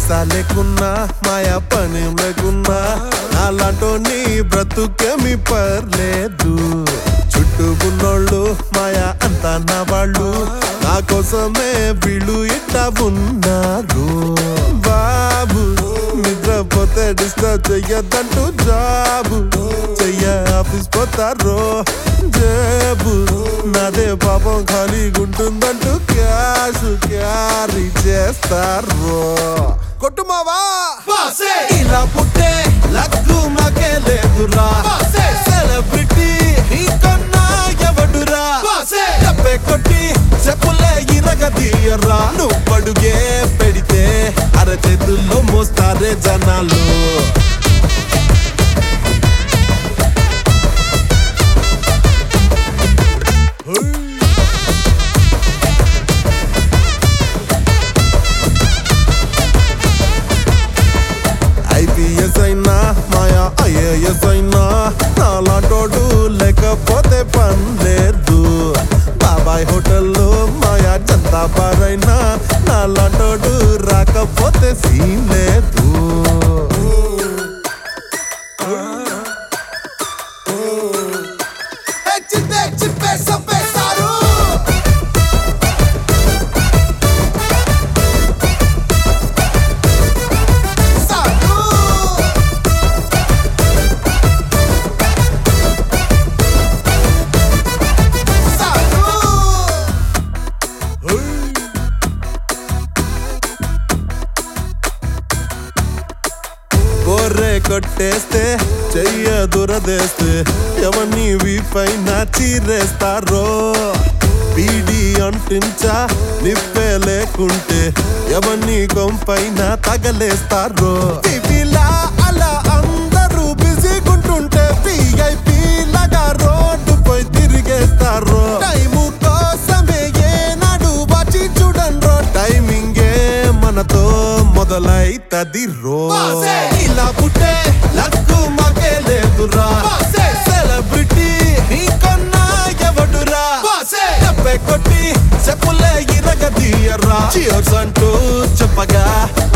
పైసా లేకున్నా మాయా పని లేకున్నా నాలాంటో నీ బ్రతుకేమి పర్లేదు చుట్టూ ఉన్నోళ్ళు మాయా అంతా నా వాళ్ళు నా కోసమే వీళ్ళు ఇట్టా ఉన్నారు బాబు నిద్రపోతే డిస్టర్బ్ చెయ్యొద్దంటూ జాబు చెయ్య ఆఫీస్ పోతారో జేబు నాదే పాపం ఖాళీగా ఉంటుందంటూ క్యాష్ క్యారీ చేస్తారు కొట్టుమావా ఇలా పుట్టే లక్కు మాకే లేదురా సెలబ్రిటీ నీకన్నా ఎవడురా చెప్పే కొట్టి చెప్పులే ఇరగదీయరా నువ్వు అడుగే పెడితే అరచేతుల్లో మోస్తారే జనాలు ఐపీఎస్ అయినా మాయా ఐఏఎస్ అయినా నాలాంటోడు లేకపోతే పని లేదు బాబాయ్ హోటల్లో మాయా చందా బార్ అయినా నాలాంటోడు రాకపోతే సీన్ లేదు బొర్రె కొట్టేస్తే చెయ్య దురదేస్తే ఎవరిని వీపైన చీరేస్తారో బీడి అంటించా నిప్పే లేకుంటే ఎవరిని కొంపైన తగలేస్తారో పిపిలా అలా అందరూ బిజీగుంటుంటే విఐపి లాగా రోడ్డుపై తిరిగేస్తారు టైము కోసమే ఏనాడు వచ్చి చూడండ్రో టైమింగే మనతో మొదలైతది రో ఇలా పుట్టే లక్కు మాకే లేదురా సెలబ్రిటీ నీకన్నా ఎవడురా చెప్పే కొట్టి చెప్పులే ఇరగదీయరా చియర్స్ అంటూ చెప్పగా